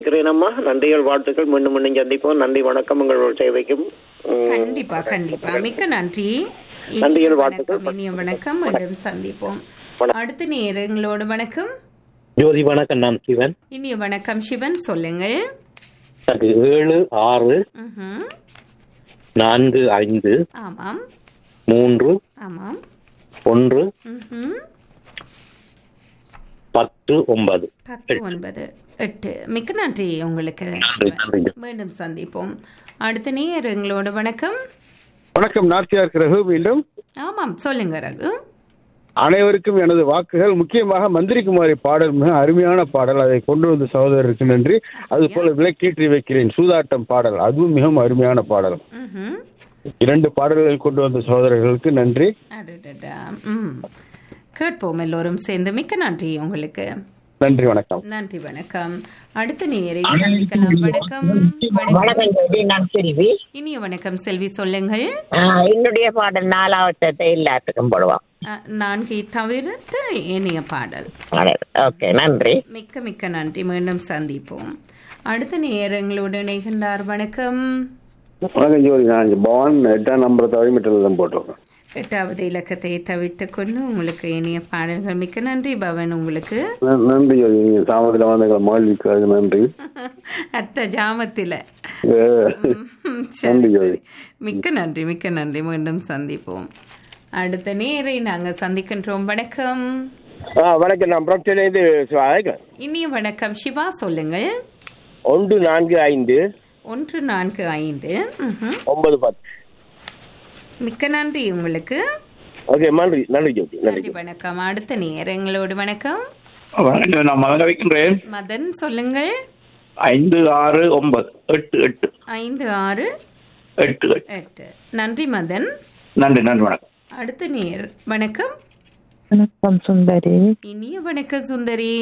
இருக்கிறேனம்மா நன்றிகள் வாழ்த்துக்கள் மீண்டும் மீண்டும் சந்திப்போம் நன்றி வணக்கம் உங்கள் சேவைக்கும் உம், கண்டிப்பா கண்டிப்பா மிக்க நன்றி இனிய நன்றிகள், வணக்கம் வாழ்த்துக்கள். இனிய வணக்கம் மீண்டும் சந்திப்போம் வணக்கம். அடுத்த நேரங்களோடு வணக்கம் ஜோதி வணக்கம் நான் சிவன் இனிய வணக்கம் சிவன் சொல்லுங்கள் அது ஏழு ஆறு ம்ஹும். நான்கு ஐந்து ஆமாம் மூன்று ஆமாம் ஒன்று ம்ஹும். பத்து ஒன்பது பத்து ஒன்பது எட்டு மிக்க நன்றி உங்களுக்கு நன்றி, நன்றி. மீண்டும் சந்திப்போம் அடுத்த நேரங்களோடு வணக்கம் வணக்கம் நாச்சியார் ரகு மீண்டும் ஆமாம் சொல்லுங்க ரகு அனைவருக்கும் எனது வாக்குகள் முக்கியமாக மந்திரிக்குமாரி பாடல் மிக அருமையான பாடல் அதை கொண்டு வந்த சகோதரருக்கு நன்றி அது போல விளக்கேற்றி வைக்கிறேன் சூதாட்டம் பாடல் அதுவும் மிகவும் அருமையான பாடல் ம்ஹும். இரண்டு பாடல்கள் கொண்டு வந்த சகோதரர்களுக்கு நன்றி அடடடா. ம் கேட்போம் எல்லோரும் சேர்ந்து மிக்க நன்றி உங்களுக்கு நன்றி வணக்கம் நன்றி வணக்கம் அடுத்த நேரை சந்திக்கலாம் வணக்கம் வணக்கம் வணக்கம் ஜோதி நான் செல்வி இனிய வணக்கம் செல்வி சொல்லுங்கள் ஆஹ் என்னுடைய பாடல் நாலாவட்டத்தை எல்லாத்துக்கும் போடுவோம் அஹ், நான்கை தவிர்த்து இனிய பாடல் பாடல் ஓகே நன்றி மிக்க மிக்க நன்றி மீண்டும் சந்திப்போம் அடுத்த நேரங்களோடு இணைகின்றார் வணக்கம் வணக்கம் ஜோதி நான் பவான் எட்டாம் நம்பர் தவிர மீட்டர் போட்டிருக்கேன் எட்டாவது இலக்கத்தை தவிர்த்துக் கொண்டு உங்களுக்கு இனிய பாடல்கள் மிக்க நன்றி பவன் உங்களுக்கு நன்றி ஜோதி நீங்க தாமதத்தில் வந்த மகிழ்ச்சிக்காக நன்றி அத்த ஜாமத்தில ம், சரி, நன்றி, ஜோதி. சரி. மிக்க நன்றி மிக்க நன்றி மீண்டும் சந்திப்போம் அடுத்த நேரை நாங்க சந்திக்கின்றோம் வணக்கம் வணக்கம் நான் புறத்திலிருந்து அழைக்கிறேன் இனிய வணக்கம் சிவா சொல்லுங்கள் ஒன்று நான்கு ஐந்து ஒன்று நான்கு ஐந்து ம்ஹும். ஒன்பது பத்து மிக்க நன்றி உங்களுக்கு ஓகே நன்றி நன்றி ஜோதி நன்றி நன்றி வணக்கம் அடுத்த நேரங்களோடு வணக்கம் வணக்கம் நான் மதன வைக்கின்றேன் மதன் சொல்லுங்கள் ஐந்து ஆறு ஒன்பது எட்டு எட்டு ஐந்து ஆறு எட்டு எட்டு எட்டு நன்றி மதன் நன்றி நன்றி வணக்கம் அடுத்த நேர் வணக்கம் வணக்கம் சுந்தரி இனிய வணக்கம் சுந்தரி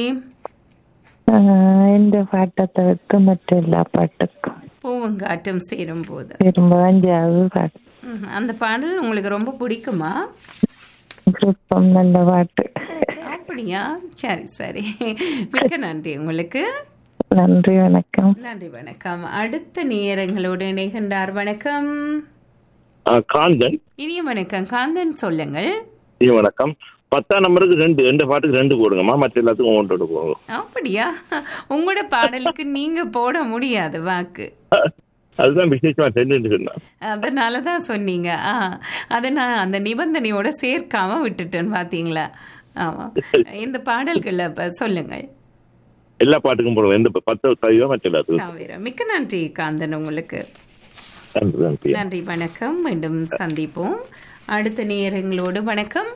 ஆஹ் இந்த பாட்டை தவிர்த்து மற்ற எல்லா பாட்டுக்கும் பூவங்காட்டம் சேரும் போது திரும்ப அஞ்சாவது பாட்டு ம், அந்த பாடல் உங்களுக்கு ரொம்ப பிடிக்குமா விருப்பம் நல்ல பாட்டு அப்படியா சரி சரி மிக்க நன்றி உங்களுக்கு நன்றி வணக்கம் நன்றி வணக்கம் அடுத்த நேரங்களோடு இணைகின்றார் வணக்கம் காந்தன் இனிய வணக்கம் காந்தன் சொல்லுங்கள் இது வணக்கம் பத்தாம் நம்பருக்கு ரெண்டு ரெண்டு பாட்டுக்கு ரெண்டு போடுங்கம்மா மற்ற எல்லாத்துக்கும் ஒன்றோடு போங்க அப்படியா உங்களோட பாடலுக்கு நீங்க போட முடியாது வாக்கு அதுதான் விசேஷமா தெரிஞ்சுட்டு சொன்னேன் அதனால தான் சொன்னீங்க ஆ அதை நான் அந்த நிபந்தனையோட சேர்க்காம விட்டுட்டேன் பாத்தீங்களா ஆமா இந்த பாடல்கள் அப்ப சொல்லுங்கள் எல்லா பாட்டுக்கும் போடுவோம் எந்த பத்து சதவீதம் மற்ற எல்லாத்துக்கும் தவிர மிக்க நன்றி காந்தன் உங்களுக்கு நன்றி நன்றி நன்றி வணக்கம் மீண்டும் சந்திப்போம் அடுத்த நேரங்களோடு வணக்கம்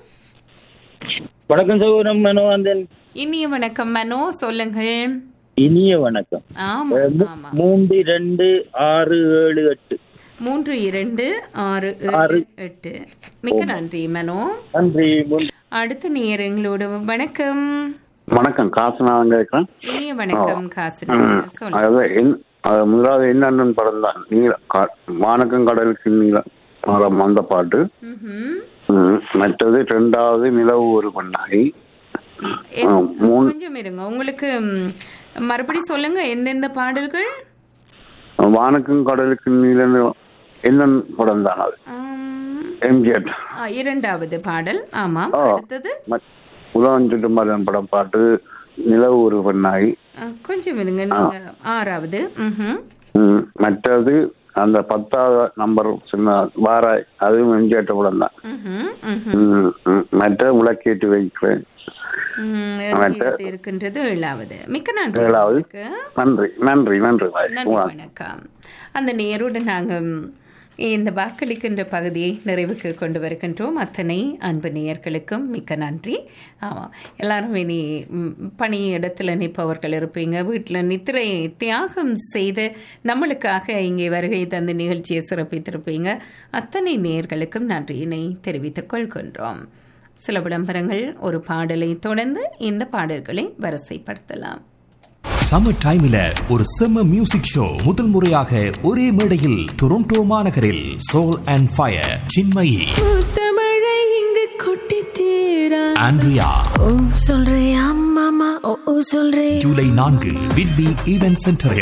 வணக்கம் சகோதரம் மனோவந்தன் இனிய வணக்கம் மனோ சொல்லுங்கள் இனிய வணக்கம் ஆமா ஆமா மூன்று ரெண்டு ஆறு ஏழு எட்டு மூன்று இரண்டு ஆறு ஏழு எட்டு மிக்க நன்றி மனோ நன்றி மூன்று அடுத்த நேரங்களோடு வணக்கம் வணக்கம் காசு நான் கேட்கிறேன் இனிய வணக்கம் காசு சொல்லுங்க அதாவது என் அது முதலாவது என்னன்னு படம் தான் நீல கா- வானக்கம் கடலுக்கு நீளம் மரம் அந்த பாட்டு ம்ஹும். ம், மற்றது ரெண்டாவது நிலவு ஒரு பண்ணாய் என்- ஆ, மூணு- கொஞ்சம் இருங்க உங்களுக்கு ம், மறுபடி சொல்லுங்க எந்தெந்த பாடல்கள் வானக்கம் கடலுக்கு நீளம் என்ன படம் தான் அது ஆம், எம்ஜிஆர் ஆ, இரண்டாவது பாடல் ஆமாம் ஆ. அடுத்தது உதவன் சுட்டுமரன் படம் பாட்டு நிலவு ஒரு பண்ணாய் ஆ, கொஞ்சம் இருங்க நீங்க ஆறாவது ம்ஹும். ம், மற்றது அந்த பத்தாவது நம்பர் சின்ன வாராய் அதுவும் எம்ஜிஆர் படம் தான் ம்ஹும், ம்ஹும். ம், ம். மற்ற விளக்கேற்றி வைக்கிறேன் ம், மற்ற- இது இருக்கின்றது ஏழாவது மிக்க நன்றி ஏழாவது. உங்களுக்கு. நன்றி நன்றி நன்றி நன்றி வணக்கம் அந்த நேருடன் நாங்கள் இந்த வாக்களிக்கின்ற பகுதியை நிறைவுக்கு கொண்டு வருகின்றோம் அத்தனை அன்பு நேயர்களுக்கும் மிக்க நன்றி ஆமாம் எல்லாரும் இனி ம், பணி இடத்துல நிற்பவர்கள் இருப்பீங்க வீட்டில் நித்திரை தியாகம் செய்து நம்மளுக்காக இங்கே வருகை தந்து நிகழ்ச்சியை சிறப்பித்திருப்பீங்க அத்தனை நேயர்களுக்கும் நன்றியினை தெரிவித்துக் கொள்கின்றோம் சில விளம்பரங்கள் ஒரு பாடலை தொடர்ந்து இந்த பாடல்களை வரிசைப்படுத்தலாம் சம்மர் டைம்ல ஒரு செம்ம மியூசிக் ஷோ முதல் முறையாக ஒரே மேடையில் டொரண்டோ மாநகரில் சோல் அண்ட் ஃபயர் சின்மயி தமிழை இங்கு கொட்டி தீரா ஆண்ட்ரியா ஓ சொல்றியா மாமா ஓ ஓ சொல்றேன் ஜூலை நான்கு விட்பி ஈவென்ட் சென்டரில்